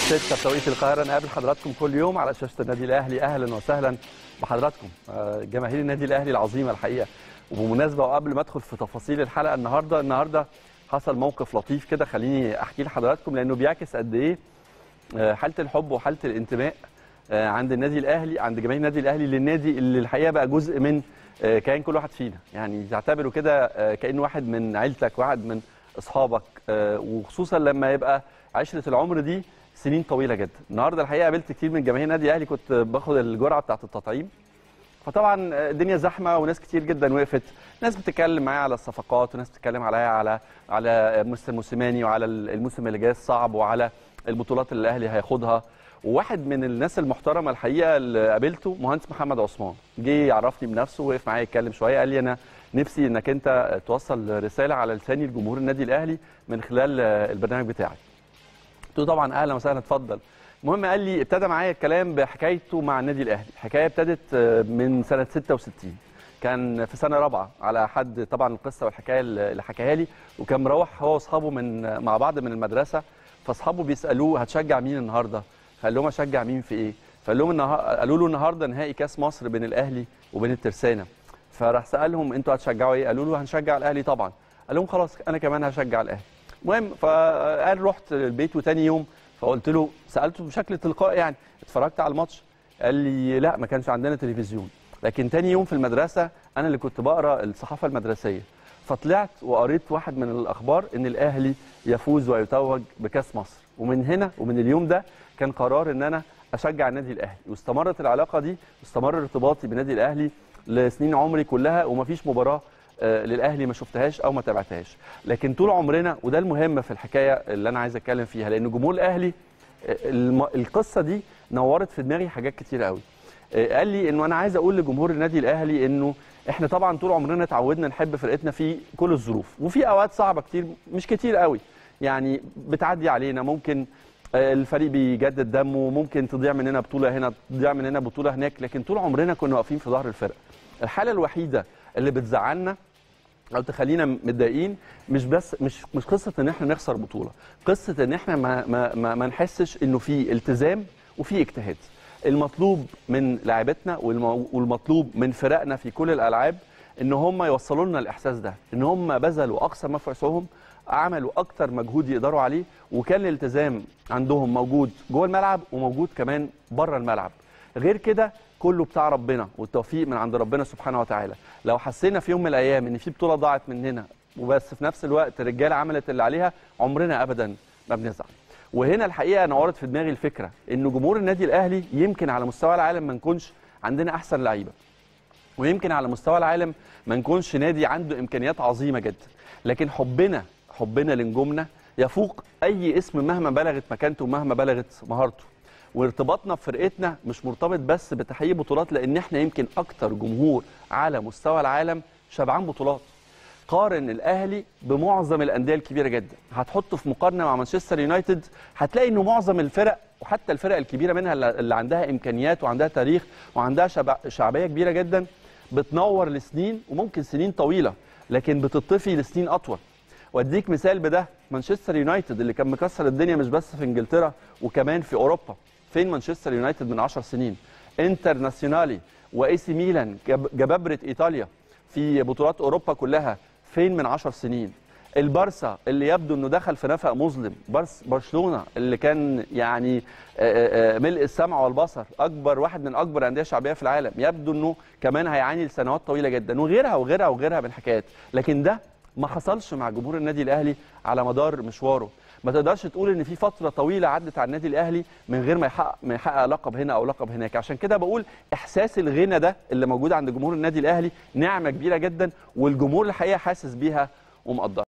6 بتوقيت القاهرة نقابل حضراتكم كل يوم على شاشة النادي الأهلي أهلا وسهلا بحضراتكم آه، جماهير النادي الأهلي العظيمة الحقيقة وبمناسبة وقبل ما أدخل في تفاصيل الحلقة النهاردة النهاردة حصل موقف لطيف كده خليني أحكي لحضراتكم لأنه بيعكس قد إيه آه، حالة الحب وحالة الانتماء آه، عند النادي الأهلي عند جماهير النادي الأهلي للنادي اللي الحقيقة بقى جزء من آه، كيان كل واحد فينا يعني تعتبره كده آه، كأنه واحد من عيلتك واحد من أصحابك آه، وخصوصا لما يبقى عشرة العمر دي سنين طويله جدا النهارده الحقيقه قابلت كتير من جماهير النادي الاهلي كنت باخد الجرعه بتاعه التطعيم فطبعا الدنيا زحمه وناس كتير جدا وقفت ناس بتتكلم معايا على الصفقات وناس بتتكلم عليا على على مستر موسيماني وعلى الموسم اللي جاي الصعب وعلى البطولات اللي الاهلي هياخدها وواحد من الناس المحترمه الحقيقه اللي قابلته مهندس محمد عثمان جه يعرفني بنفسه وقف معايا يتكلم شويه قال لي انا نفسي انك انت توصل رساله على لساني لجمهور النادي الاهلي من خلال البرنامج بتاعك قلت له طبعا اهلا وسهلا اتفضل المهم قال لي ابتدى معايا الكلام بحكايته مع النادي الاهلي الحكايه ابتدت آه، من سنه 66 كان في سنه رابعه على حد طبعا القصه والحكايه اللي حكاها لي وكان مروح هو واصحابه من مع بعض من المدرسه فاصحابه بيسالوه هتشجع مين النهارده قال لهم اشجع مين في ايه فقال لهم النهار... قالوا له النهارده نهائي كاس مصر بين الاهلي وبين الترسانه فراح سالهم انتوا هتشجعوا ايه قالوا له هنشجع الاهلي طبعا قال لهم خلاص انا كمان هشجع الاهلي المهم فقال رحت البيت وتاني يوم فقلت له سالته بشكل تلقائي يعني اتفرجت على الماتش قال لي لا ما كانش عندنا تلفزيون لكن تاني يوم في المدرسه انا اللي كنت بقرا الصحافه المدرسيه فطلعت وقريت واحد من الاخبار ان الاهلي يفوز ويتوج بكاس مصر ومن هنا ومن اليوم ده كان قرار ان انا اشجع النادي الاهلي واستمرت العلاقه دي واستمر ارتباطي بالنادي الاهلي لسنين عمري كلها ومفيش مباراه آه، للاهلي ما شفتهاش او ما تابعتهاش لكن طول عمرنا وده المهم في الحكايه اللي انا عايز اتكلم فيها لان جمهور الاهلي آه، الم- القصه دي نورت في دماغي حاجات كتير قوي آه، قال لي انه انا عايز اقول لجمهور النادي الاهلي انه احنا طبعا طول عمرنا اتعودنا نحب فرقتنا في كل الظروف وفي اوقات صعبه كتير مش كتير قوي يعني بتعدي علينا ممكن آه، الفريق بيجدد دمه ممكن تضيع مننا بطوله هنا تضيع مننا بطوله هناك لكن طول عمرنا كنا واقفين في ظهر الفرقه الحاله الوحيده اللي بتزعلنا او تخلينا متضايقين مش بس مش مش قصه ان احنا نخسر بطوله قصه ان احنا ما ما ما, ما نحسش انه في التزام وفي اجتهاد المطلوب من لاعبتنا والم- والمطلوب من فرقنا في كل الالعاب ان هم يوصلوا لنا الاحساس ده ان هم بذلوا اقصى ما في وسعهم عملوا اكتر مجهود يقدروا عليه وكان الالتزام عندهم موجود جوه الملعب وموجود كمان بره الملعب غير كده كله بتاع ربنا والتوفيق من عند ربنا سبحانه وتعالى لو حسينا في يوم من الايام ان في بطوله ضاعت مننا وبس في نفس الوقت الرجاله عملت اللي عليها عمرنا ابدا ما بنزعل وهنا الحقيقه نورت في دماغي الفكره ان جمهور النادي الاهلي يمكن على مستوى العالم ما نكونش عندنا احسن لعيبه ويمكن على مستوى العالم ما نكونش نادي عنده امكانيات عظيمه جدا لكن حبنا حبنا لنجومنا يفوق اي اسم مهما بلغت مكانته ومهما بلغت مهارته وارتباطنا بفرقتنا مش مرتبط بس بتحقيق بطولات لان احنا يمكن اكتر جمهور على مستوى العالم شبعان بطولات قارن الاهلي بمعظم الانديه الكبيره جدا هتحطه في مقارنه مع مانشستر يونايتد هتلاقي انه معظم الفرق وحتى الفرق الكبيره منها اللي اللي عندها امكانيات وعندها تاريخ وعندها شبع شعبيه كبيره جدا بتنور لسنين وممكن سنين طويله لكن بتطفي لسنين اطول واديك مثال بده مانشستر يونايتد اللي كان مكسر الدنيا مش بس في انجلترا وكمان في اوروبا فين مانشستر يونايتد من 10 سنين انترناسيونالي واي سي ميلان جب- جبابره ايطاليا في بطولات اوروبا كلها فين من 10 سنين البارسا اللي يبدو انه دخل في نفق مظلم برس برشلونه اللي كان يعني آه، آه، آه، ملء السمع والبصر اكبر واحد من اكبر الانديه الشعبيه في العالم يبدو انه كمان هيعاني لسنوات طويله جدا وغيرها وغيرها وغيرها من الحكايات لكن ده ما حصلش مع جمهور النادي الاهلي على مدار مشواره ما تقدرش تقول ان في فتره طويله عدت على النادي الاهلي من غير ما يحقق ما يحقق لقب هنا او لقب هناك عشان كده بقول احساس الغنى ده اللي موجود عند جمهور النادي الاهلي نعمه كبيره جدا والجمهور الحقيقه حاسس بيها ومقدرها